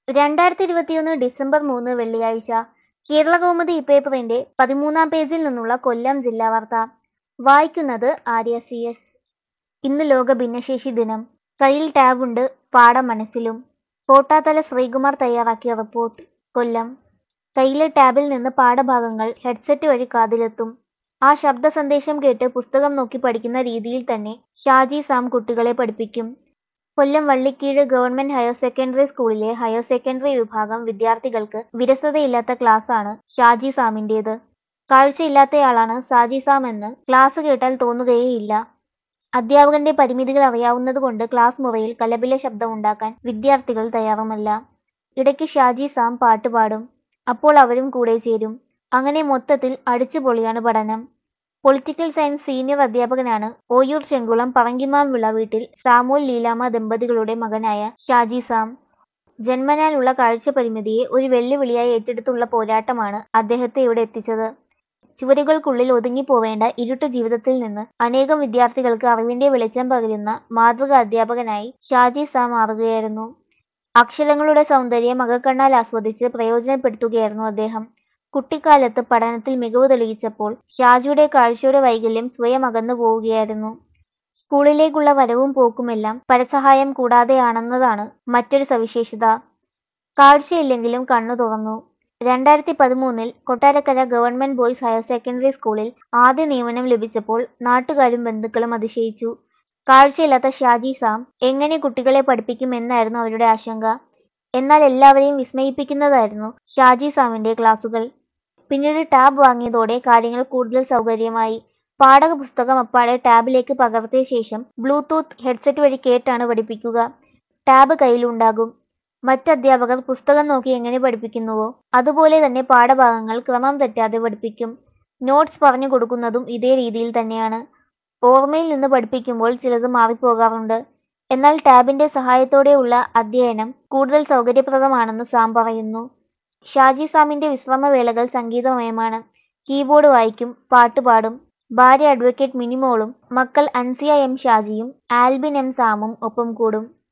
രണ്ടായിരത്തി ഇരുപത്തിയൊന്ന് ഡിസംബർ മൂന്ന് വെള്ളിയാഴ്ച കേരളകൗമുദി ഇപ്പേപ്പറിന്റെ പതിമൂന്നാം പേജിൽ നിന്നുള്ള കൊല്ലം ജില്ലാ വാർത്ത വായിക്കുന്നത് ആര്യ സി എസ് ഇന്ന് ലോക ഭിന്നശേഷി ദിനം കയ്യിൽ ടാബുണ്ട് പാഠം മനസ്സിലും കോട്ടാത്തല ശ്രീകുമാർ തയ്യാറാക്കിയ റിപ്പോർട്ട് കൊല്ലം കയ്യിലെ ടാബിൽ നിന്ന് പാഠഭാഗങ്ങൾ ഹെഡ്സെറ്റ് വഴി കാതിലെത്തും ആ ശബ്ദ സന്ദേശം കേട്ട് പുസ്തകം നോക്കി പഠിക്കുന്ന രീതിയിൽ തന്നെ ഷാജി സാം കുട്ടികളെ പഠിപ്പിക്കും Kollam Vallikkeezhu government higher secondary സ്കൂളിലെ ഹയർ സെക്കൻഡറി വിഭാഗം വിദ്യാർത്ഥികൾക്ക് വിരസതയില്ലാത്ത ക്ലാസ്സാണ് ഷാജി സാമിൻ്റേത് കാഴ്ചയില്ലാത്തയാളാണ് സാജി സാം എന്ന് ക്ലാസ് കേട്ടാൽ തോന്നുകയേയില്ല അധ്യാപകന്റെ പരിമിതികൾ അറിയാവുന്നതുകൊണ്ട് ക്ലാസ് മുറിയിൽ കലപില ശബ്ദമുണ്ടാക്കാൻ വിദ്യാർത്ഥികൾ തയ്യാറുമല്ല ഇടയ്ക്ക് ഷാജി സാം പാട്ട് പാടും അപ്പോൾ അവരും കൂടെ ചേരും അങ്ങനെ മൊത്തത്തിൽ അടിച്ചുപൊളിയാണ് പഠനം പൊളിറ്റിക്കൽ സയൻസ് സീനിയർ അധ്യാപകനാണ് ഓയൂർ ചെങ്കുളം പറങ്കിമാംവിള വീട്ടിൽ സാമൂൽ ലീലാമ്മ ദമ്പതികളുടെ മകനായ ഷാജി സാം ജന്മനാലുള്ള കാഴ്ച പരിമിതിയെ ഒരു വെല്ലുവിളിയായി ഏറ്റെടുത്തുള്ള പോരാട്ടമാണ് അദ്ദേഹത്തെ ഇവിടെ എത്തിച്ചത് ചുവരുകൾക്കുള്ളിൽ ഒതുങ്ങിപ്പോവേണ്ട ഇരുട്ട് ജീവിതത്തിൽ നിന്ന് അനേകം വിദ്യാർത്ഥികൾക്ക് അറിവിന്റെ വെളിച്ചം പകരുന്ന മാതൃക അധ്യാപകനായി ഷാജി സാം മാറുകയായിരുന്നു അക്ഷരങ്ങളുടെ സൗന്ദര്യം അകക്കണ്ണാൽ ആസ്വദിച്ച് പ്രയോജനപ്പെടുത്തുകയായിരുന്നു അദ്ദേഹം കുട്ടിക്കാലത്ത് പഠനത്തിൽ മികവ് തെളിയിച്ചപ്പോൾ ഷാജിയുടെ കാഴ്ചയുടെ വൈകല്യം സ്വയം അകന്നു പോവുകയായിരുന്നു സ്കൂളിലേക്കുള്ള വരവും പോക്കുമെല്ലാം പരസഹായം കൂടാതെയാണെന്നതാണ് മറ്റൊരു സവിശേഷത കാഴ്ചയില്ലെങ്കിലും കണ്ണു തുറന്നു രണ്ടായിരത്തി പതിമൂന്നിൽ Kottarakkara government boys higher secondary സ്കൂളിൽ ആദ്യ നിയമനം ലഭിച്ചപ്പോൾ നാട്ടുകാരും ബന്ധുക്കളും അതിശയിച്ചു കാഴ്ചയില്ലാത്ത ഷാജി സാം എങ്ങനെ കുട്ടികളെ പഠിപ്പിക്കുമെന്നായിരുന്നു അവരുടെ ആശങ്ക എന്നാൽ എല്ലാവരെയും വിസ്മയിപ്പിക്കുന്നതായിരുന്നു ഷാജി സാമിന്റെ ക്ലാസുകൾ പിന്നീട് ടാബ് വാങ്ങിയതോടെ കാര്യങ്ങൾ കൂടുതൽ സൗകര്യമായി പാഠക പുസ്തകം അപ്പാടെ ടാബിലേക്ക് പകർത്തിയ ശേഷം ബ്ലൂടൂത്ത് ഹെഡ്സെറ്റ് വഴി കേട്ടാണ് പഠിപ്പിക്കുക ടാബ് കയ്യിലുണ്ടാകും മറ്റധ്യാപകർ പുസ്തകം നോക്കി എങ്ങനെ പഠിപ്പിക്കുന്നുവോ അതുപോലെ തന്നെ പാഠഭാഗങ്ങൾ ക്രമം തെറ്റാതെ പഠിപ്പിക്കും നോട്ട്സ് പറഞ്ഞു കൊടുക്കുന്നതും ഇതേ രീതിയിൽ തന്നെയാണ് ഓർമ്മയിൽ നിന്ന് പഠിപ്പിക്കുമ്പോൾ ചിലത് മാറിപ്പോകാറുണ്ട് എന്നാൽ ടാബിന്റെ സഹായത്തോടെയുള്ള അധ്യയനം കൂടുതൽ സൗകര്യപ്രദമാണെന്ന് സാം പറയുന്നു ഷാജി സാമിന്റെ വിശ്രമവേളകൾ സംഗീതമയമാണ് കീബോർഡ് വായിക്കും പാട്ടുപാടും ഭാര്യ അഡ്വക്കേറ്റ് മിനിമോളും മക്കൾ അൻസിയ എം ഷാജിയും ആൽബിൻ എം സാമും ഒപ്പം കൂടും